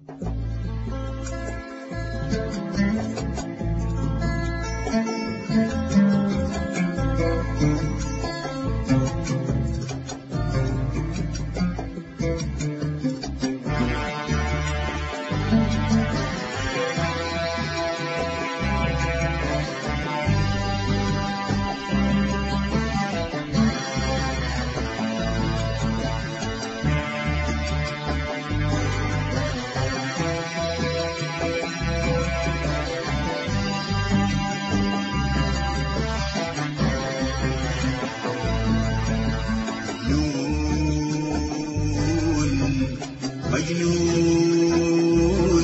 مجنون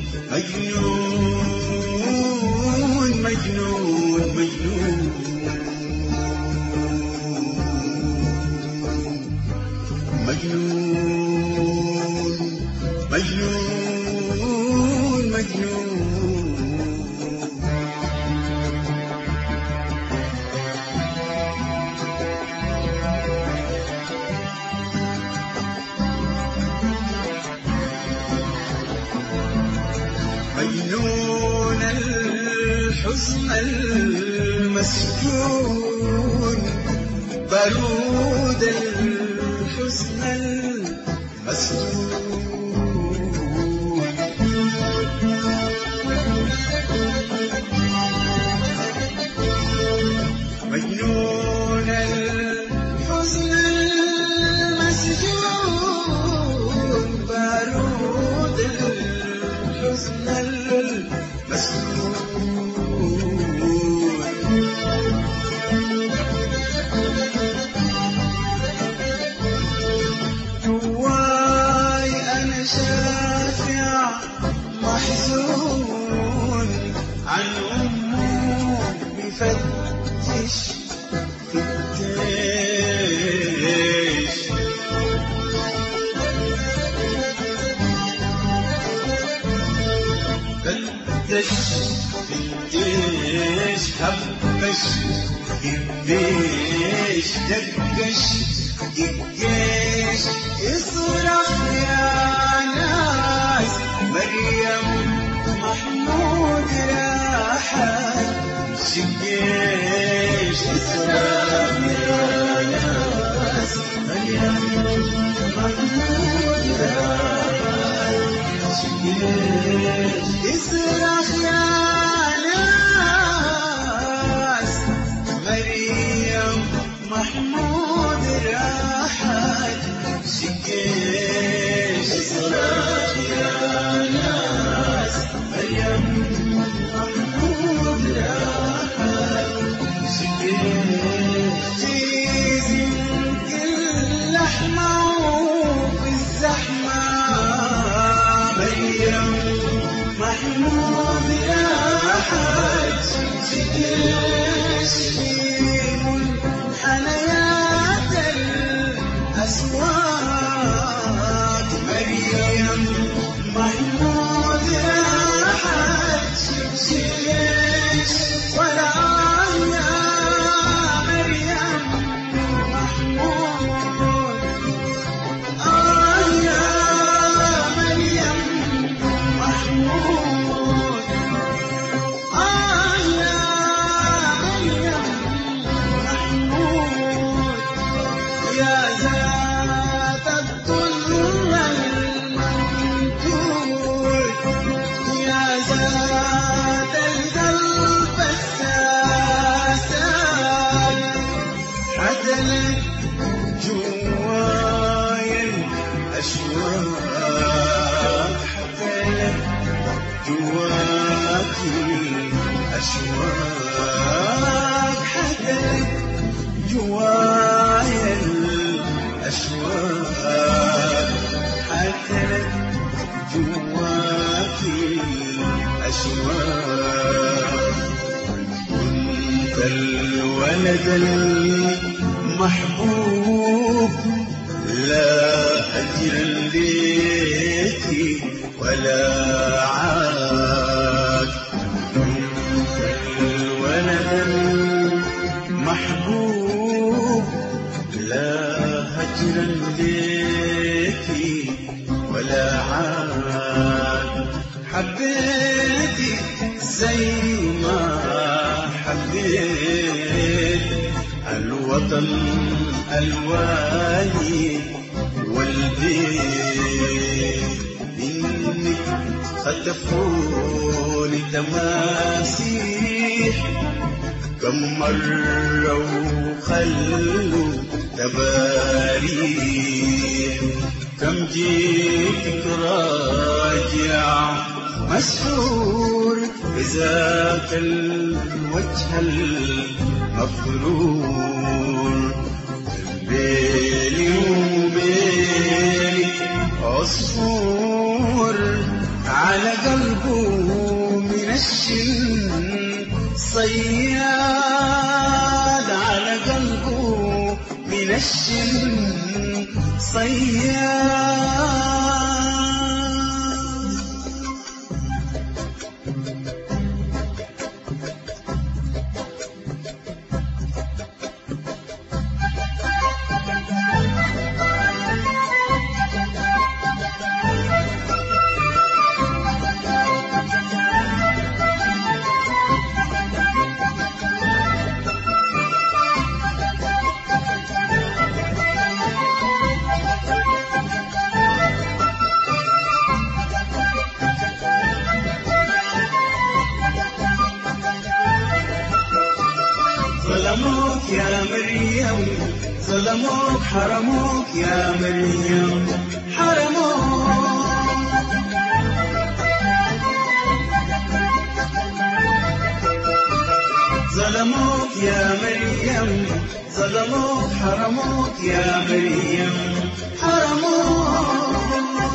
مجنون مجنون مجنون مجنون مجنون مجنون مجنون الحزن المسجون بارود الحزن المسجون مجنون الحزن المسجون بارود الحزن المسجون جواي أنا شافع محزون عن أمه بفتش في الديش فتش في الديش هبش الديش دقش الجيش اصرخ يا ناس مريم محمود راحت الجيش اصرخ يا ناس مريم محمود راحت الجيش اصرخ يا ناس مريم محمود راحت شقيش اصرخ يا ناس مريم محمود راحت شقيش تيزي كل لحمة وفي الزحمة مريم محمود راحت شقيش حنيات الأسواق مريم محمود راحت شبشيش ولا يا مريم محمود آه يا مريم محمود آه يا مريم محمود يا ذات الظل الممدود يا ذات القلب الساسان عدلت جواي الأشواق حدلت جواكي الأشواق حدلت جواي الأشواق حدلت جواكي الأشواق كنت الولد المحبوب لا أجر ليك ولا عاد كنت الولد المحبوب لا هجرا ليك ولا عاد حبيتي زي ما حبيت الوطن الواني والبيت إنك خطفوني تماسيح كم مرة وخلوا تباريح كم جيتك راجع مسحور بذاك الوجه المفرور بيني وبينك عصفور على قلبه من الشن صياد على قلبه من الشن صياد ظلموك يا مريم ظلموك حرموك يا مريم حرموك ظلموك يا مريم ظلموك حرموك يا مريم حرموك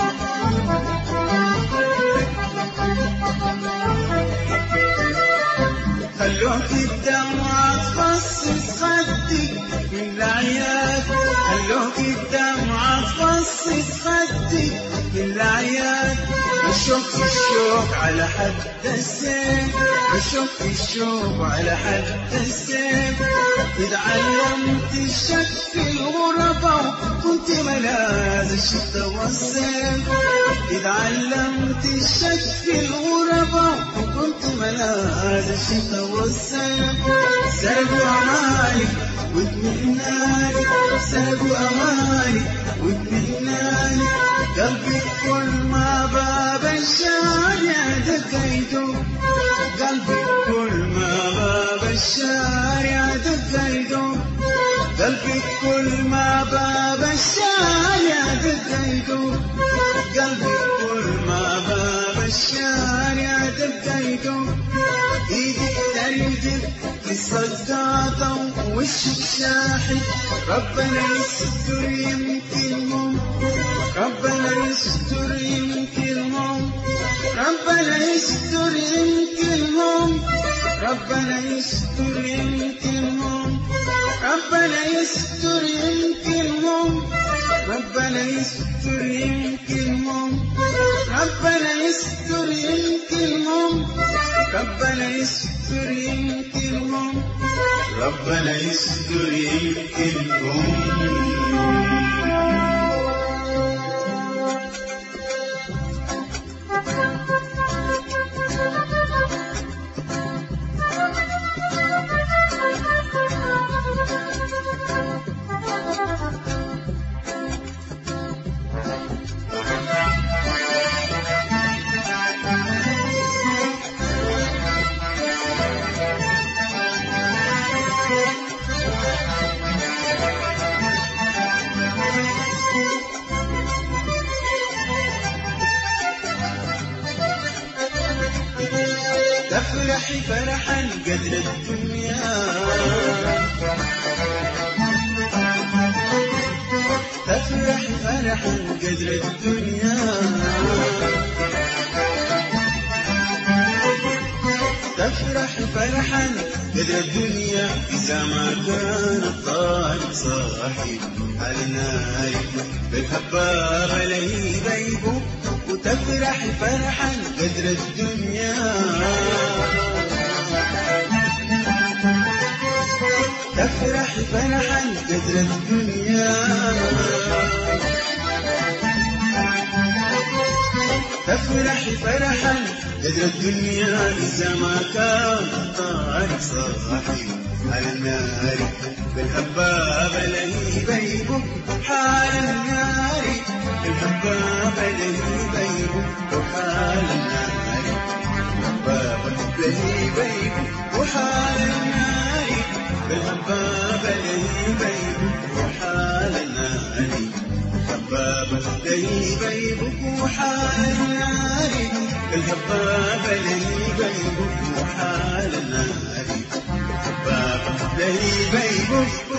خلوك الدمعة تفصص خدك من العياد خلوك الدمعة تفصص خدك من العياد الشوق الشوق على حد السيف الشوق الشوق على حد السيف إذا علمت الشك في الغربة كنت ملاذ الشتاء والصيف إذا علمت الشك في الغربة كنت ملاذ الشتاء والصيف سرقوا أمالي واطمئناني سرقوا أمالي واطمئناني قلبي كل ما باب الشارع دقيته قلبي كل ما باب الشارع دقيته قلبي كل ما باب الشارع دقيته قلبي كل ما باب الشارع دقيته ايدي ترجف في الصداقة وشك شاحب ربنا يستر يمكن ممكن ربنا يستر يمكن ممكن ربنا يستر يمكن ممكن ربنا يستر يمكن ممكن ربنا يستر يمكن ممكن ربنا يستر يمكن ممكن ربنا يستر يمكن ممكن ربنا يستر يمكن ممكن ربنا يستر يمكن ممكن تفرحي فرحا قدر الدنيا تفرحي فرحا قدر الدنيا تفرحي فرحا قدر الدنيا إذا ما كان الطالب صاحي على النار بالهبار عليه بيبه وتفرح فرحا قدر الدنيا تفرح فرحا قدر الدنيا تفرح فرحا قدر الدنيا إذا ما كان طارق صاحي على النار بالهباب لهيب يبك حال النار بالهباب لهيب يبك حال النار بالهباب لهيب يبك حال النار بالهباب لهيب يبك حال النار الهباب لهيب يبك حال النار الهباب لهيب يبك حال النار الهباب لهيب يبك